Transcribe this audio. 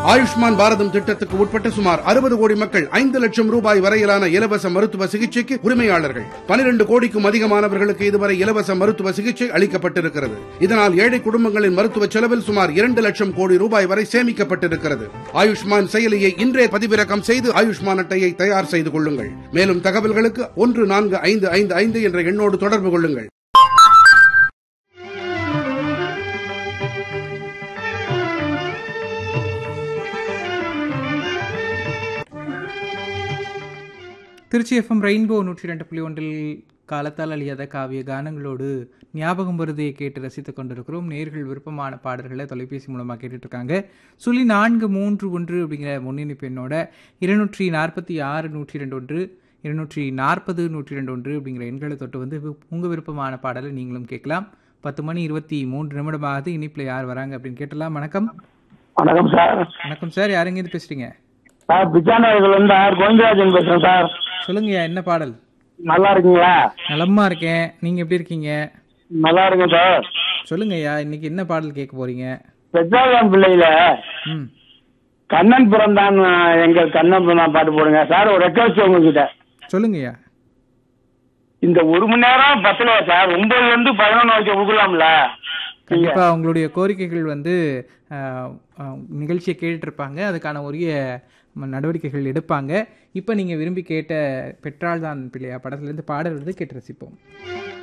ஆயுஷ்மான் பாரதம் திட்டத்துக்கு உட்பட்ட சுமார் அறுபது கோடி மக்கள் ஐந்து லட்சம் ரூபாய் வரையிலான இலவச மருத்துவ சிகிச்சைக்கு உரிமையாளர்கள் பனிரெண்டு கோடிக்கும் அதிகமானவர்களுக்கு இதுவரை இலவச மருத்துவ சிகிச்சை அளிக்கப்பட்டிருக்கிறது இதனால் ஏழை குடும்பங்களின் மருத்துவ செலவில் சுமார் இரண்டு லட்சம் கோடி ரூபாய் வரை சேமிக்கப்பட்டிருக்கிறது ஆயுஷ்மான் செயலியை இன்றே பதிவிறக்கம் செய்து ஆயுஷ்மான் அட்டையை தயார் செய்து கொள்ளுங்கள் மேலும் தகவல்களுக்கு ஒன்று நான்கு ஐந்து ஐந்து ஐந்து என்ற எண்ணோடு தொடர்பு கொள்ளுங்கள் திருச்சி எஃப்எம் ரெயின்போ நூற்றி ரெண்டு புள்ளி ஒன்றில் காலத்தால் அழியாத காவிய கானங்களோடு ஞாபகம் வருதையை கேட்டு ரசித்துக் கொண்டிருக்கிறோம் நேர்கள் விருப்பமான பாடல்களை தொலைபேசி மூலமாக கேட்டுட்டு இருக்காங்க சுழி நான்கு மூன்று ஒன்று அப்படிங்கிற முன்னணிப்பு எண்ணோட இருநூற்றி நாற்பத்தி ஆறு நூற்றி ரெண்டு ஒன்று இருநூற்றி நாற்பது நூற்றி ரெண்டு ஒன்று அப்படிங்கிற எண்களை தொட்டு வந்து உங்கள் விருப்பமான பாடலை நீங்களும் கேட்கலாம் பத்து மணி இருபத்தி மூன்று நிமிடமாகுது இனிப்பில் யார் வராங்க அப்படின்னு கேட்டலாம் வணக்கம் வணக்கம் சார் வணக்கம் சார் யாருங்க பேசுறீங்க சார் பிச்சானகர்ல இருந்து ஆர் கோவிந்தராஜன் பேசுறேன் சார் சொல்லுங்கய்யா என்ன பாடல் நல்லா இருக்கீங்களா நலமா இருக்கேன் நீங்க எப்படி இருக்கீங்க நல்லா இருக்கேன் சார் சொல்லுங்கய்யா இன்னைக்கு என்ன பாடல் கேட்க போறீங்க பெற்றாதான் பிள்ளையில ம் கண்ணன் பிறந்தான் எங்கள் கண்ணன் பிறந்தான் பாட்டு போடுங்க சார் ஒரு ரெக்வஸ்ட் உங்ககிட்ட சொல்லுங்கய்யா இந்த ஒரு மணி நேரம் பத்தலையா சார் ஒன்பதுல இருந்து பதினொன்று வரைக்கும் கொடுக்கலாம்ல கண்டிப்பா உங்களுடைய கோரிக்கைகள் வந்து ஆஹ், ஆஹ், நிகழ்ச்சியை கேட்டுட்டு இருப்பாங்க அதுக்கான உரிய ம- நடவடிக்கைகள் எடுப்பாங்க இப்போ நீங்க விரும்பி கேட்ட பெற்றால்தான் பிள்ளையா படத்துலேருந்து பாடல் வந்து கேட்டு ரசிப்போம்